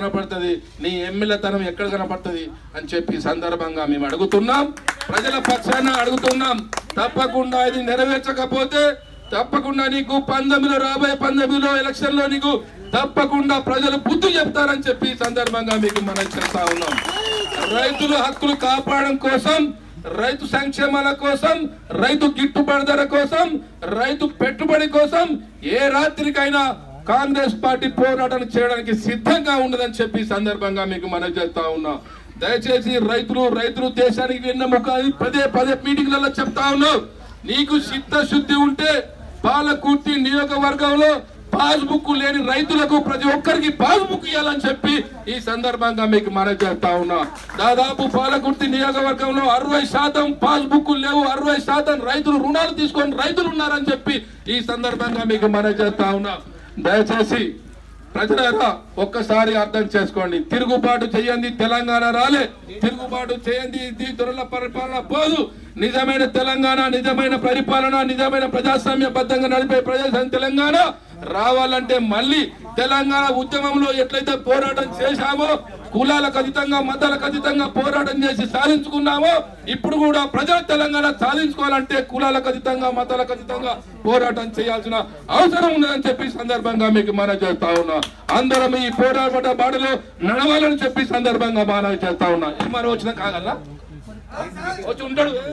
కనపడుతుంది నీ ఎమ్మెల్యేతనం ఎక్కడ కనపడుతుంది అని చెప్పి ఈ సందర్భంగా మేము అడుగుతున్నాం ప్రజల పక్షాన అడుగుతున్నాం తప్పకుండా ఇది నెరవేర్చకపోతే తప్పకుండా నీకు పంతొమ్మిదిలో రాబోయే పంతొమ్మిదిలో ఎలక్షన్ లో నీకు తప్పకుండా ప్రజలు బుద్ధి చెప్తారని చెప్పి ఈ సందర్భంగా మీకు మనం చేస్తా ఉన్నాం రైతుల హక్కులు కాపాడడం కోసం రైతు సంక్షేమాల కోసం రైతు గిట్టుబాటు ధర కోసం రైతు పెట్టుబడి కోసం ఏ రాత్రికైనా కాంగ్రెస్ పార్టీ పోరాటం చేయడానికి సిద్ధంగా ఉన్నదని చెప్పి ఈ సందర్భంగా మీకు మనం చేస్తా ఉన్నా దయచేసి రైతులు రైతులు దేశానికి వెన్నెముక అని పదే పదే మీటింగ్లలో చెప్తా ఉన్నావు నీకు చిత్తశుద్ధి ఉంటే పాలకుర్తి నియోజకవర్గంలో పాస్బుక్ లేని రైతులకు ప్రతి ఒక్కరికి పాస్బుక్ ఇవ్వాలని చెప్పి ఈ సందర్భంగా మీకు మనం చేస్తా ఉన్నా దాదాపు పాలకుర్తి నియోజకవర్గంలో అరవై శాతం పాస్బుక్ లేవు అరవై శాతం రైతులు రుణాలు తీసుకొని రైతులు ఉన్నారని చెప్పి ఈ సందర్భంగా మీకు మనం చేస్తా ఉన్నా దయచేసి ప్రజలారా ఒక్కసారి అర్థం చేసుకోండి తిరుగుబాటు చేయండి తెలంగాణ రాలే తిరుగుబాటు చేయండి ఇది దొరల పరిపాలన పోదు నిజమైన తెలంగాణ నిజమైన పరిపాలన నిజమైన ప్రజాస్వామ్యబద్ధంగా నడిపే ప్రజా తెలంగాణ రావాలంటే మళ్ళీ తెలంగాణ ఉద్యమంలో ఎట్లయితే పోరాటం చేశామో కులాలకు అతీతంగా మతాలకు అతీతంగా పోరాటం చేసి సాధించుకున్నామో ఇప్పుడు కూడా ప్రజల తెలంగాణ సాధించుకోవాలంటే కులాలకు అతీతంగా మతాలకు అతీతంగా పోరాటం చేయాల్సిన అవసరం ఉన్నదని చెప్పి ఈ సందర్భంగా మీకు మనం చేస్తా ఉన్నా అందరం ఈ పోరాట బాటలో నడవాలని చెప్పి ఈ సందర్భంగా మనం చేస్తా ఉన్నా ఏమని వచ్చినా కాగలరా వచ్చి ఉంటాడు